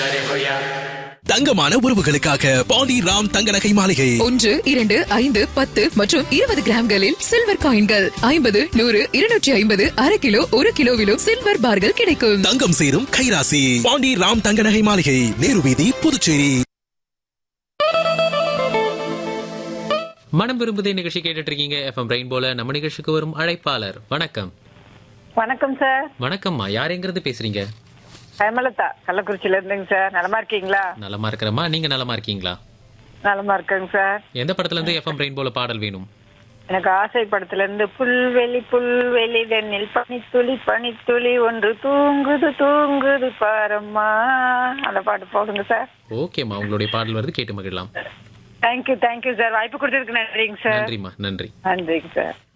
தங்கமான உறவுகளுக்காக பாண்டி ராம் தங்க நகை மாளிகை ஒன்று இரண்டு ஐந்து பத்து மற்றும் இருபது கிராம்களில் சில்வர் காயின்கள் ஐம்பது நூறு இருநூற்றி ஐம்பது அரை கிலோ ஒரு கிலோவிலும் சில்வர் பார்கள் கிடைக்கும் தங்கம் சேரும் கைராசி பாண்டி ராம் தங்க நகை மாளிகை நேரு வீதி புதுச்சேரி மனம் விரும்புதே நிகழ்ச்சி கேட்டுட்டு இருக்கீங்க எஃப்எம் ரெயின்போல நம்ம நிகழ்ச்சிக்கு வரும் அழைப்பாளர் வணக்கம் வணக்கம் சார் வணக்கம்மா யார் எங்கிறது பேசுறீங்க ஹேமலதா கள்ளக்குறிச்சியில இருந்துங்க சார் நலமா இருக்கீங்களா நலமா இருக்கிறமா நீங்க நலமா இருக்கீங்களா நலமா இருக்கேங்க சார் எந்த படத்துல இருந்து எஃப்எம் ரெயின்போல பாடல் வேணும் எனக்கு ஆசை படத்துல இருந்து புல்வெளி புல்வெளி தண்ணில் பனித்துளி பனித்துளி ஒன்று தூங்குது தூங்குது பாரம்மா அந்த பாட்டு போடுங்க சார் ஓகேம்மா உங்களுடைய பாடல் வருது கேட்டு மகிழலாம் தேங்க்யூ தேங்க்யூ சார் வாய்ப்பு கொடுத்ததுக்கு நன்றிங்க சார் நன்றிம்மா நன்றி நன்றிங்க சார்